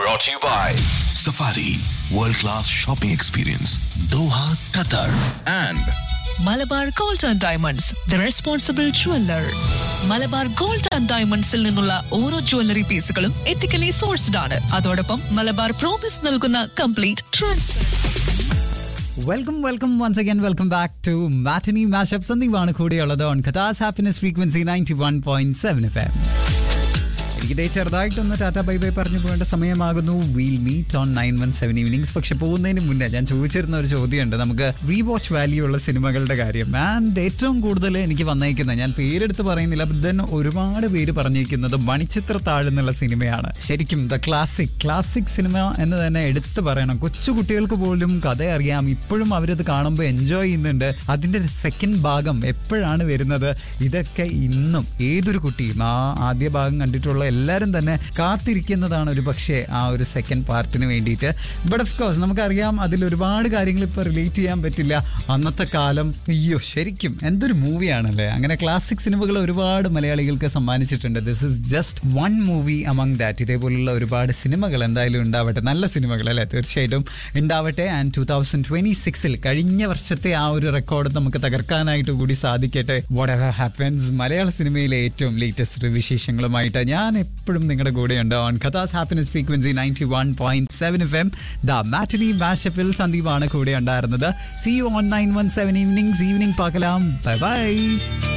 Brought to you by Safari World Class Shopping Experience Doha, Qatar and Malabar gold and diamonds the responsible jeweller Malabar gold and ഡയമണ്ട്സിൽ നിന്നുള്ള ഓരോ jewellery പീസുകളും ethically sourced ആണ് അതോടൊപ്പം Malabar promise നൽകുന്ന complete transfer welcome welcome once again welcome back to matinee mashup സന്ദീപാണ് കൂടെയുള്ളത് on കഥാസ് happiness frequency ninety one point seven F M എനിക്കിതേ ചെറുതായിട്ടൊന്ന് ടാറ്റ ബൈ ബൈ പറഞ്ഞു പോകേണ്ട സമയമാകുന്നു we'll meet on nine one seven evenings പക്ഷെ പോകുന്നതിന് മുന്നേ ഞാൻ ചോദിച്ചിരുന്ന ഒരു ചോദ്യമുണ്ട് നമുക്ക് റീ വാച്ച് വാല്യൂ ഉള്ള സിനിമകളുടെ കാര്യം ആൻഡ് ഏറ്റവും കൂടുതൽ എനിക്ക് വന്നേക്കുന്നത് ഞാൻ പേരെടുത്ത് പറയുന്നില്ല ബട്ട് ദെൻ ഒരുപാട് പേര് പറഞ്ഞിരിക്കുന്നത് മണിച്ചിത്ര താഴെന്നുള്ള സിനിമയാണ് ശരിക്കും ദ ക്ലാസിക് ക്ലാസിക് സിനിമ എന്ന് തന്നെ എടുത്തു പറയണം കൊച്ചു കുട്ടികൾക്ക് പോലും കഥ അറിയാം ഇപ്പോഴും അവരത് കാണുമ്പോൾ എൻജോയ് ചെയ്യുന്നുണ്ട് അതിൻ്റെ സെക്കൻഡ് ഭാഗം എപ്പോഴാണ് വരുന്നത് ഇതൊക്കെ ഇന്നും ഏതൊരു കുട്ടിയും ആ ആദ്യ ഭാഗം കണ്ടിട്ടുള്ള എല്ലാവരും തന്നെ കാത്തിരിക്കുന്നതാണ് ഒരു പക്ഷേ ആ ഒരു സെക്കൻഡ് പാർട്ടിന് വേണ്ടിയിട്ട് ബട്ട് ഓഫ് കോഴ്സ് നമുക്കറിയാം അതിൽ ഒരുപാട് കാര്യങ്ങൾ ഇപ്പോൾ റിലേറ്റ് ചെയ്യാൻ പറ്റില്ല അന്നത്തെ കാലം അയ്യോ ശരിക്കും എന്തൊരു മൂവിയാണല്ലേ അങ്ങനെ ക്ലാസിക് സിനിമകൾ ഒരുപാട് മലയാളികൾക്ക് സമ്മാനിച്ചിട്ടുണ്ട് this is just one movie among that ഇതേപോലുള്ള ഒരുപാട് സിനിമകൾ എന്തായാലും ഉണ്ടാവട്ടെ നല്ല സിനിമകൾ അല്ലേ തീർച്ചയായിട്ടും ഉണ്ടാവട്ടെ ആൻഡ് ടൂ തൗസൻഡ് ട്വന്റി സിക്സിൽ കഴിഞ്ഞ വർഷത്തെ ആ ഒരു റെക്കോർഡ് നമുക്ക് തകർക്കാനായിട്ട് കൂടി സാധിക്കട്ടെ വാട്ട് എവർ ഹാപ്പൻസ് മലയാള സിനിമയിലെ ഏറ്റവും ലേറ്റസ്റ്റ് വിശേഷങ്ങളുമായിട്ട് ഞാൻ എപ്പോഴും നിങ്ങളുടെ കൂടെയുണ്ട് ഓൺ കഥാസ് happiness frequency ninety one point seven F M the matinee മാഷപ്പിൽ സന്ദീപാണ് കൂടെ ഉണ്ടായിരുന്നത് see you on nine one seven evenings evening പാക്കലാം ബൈ ബൈ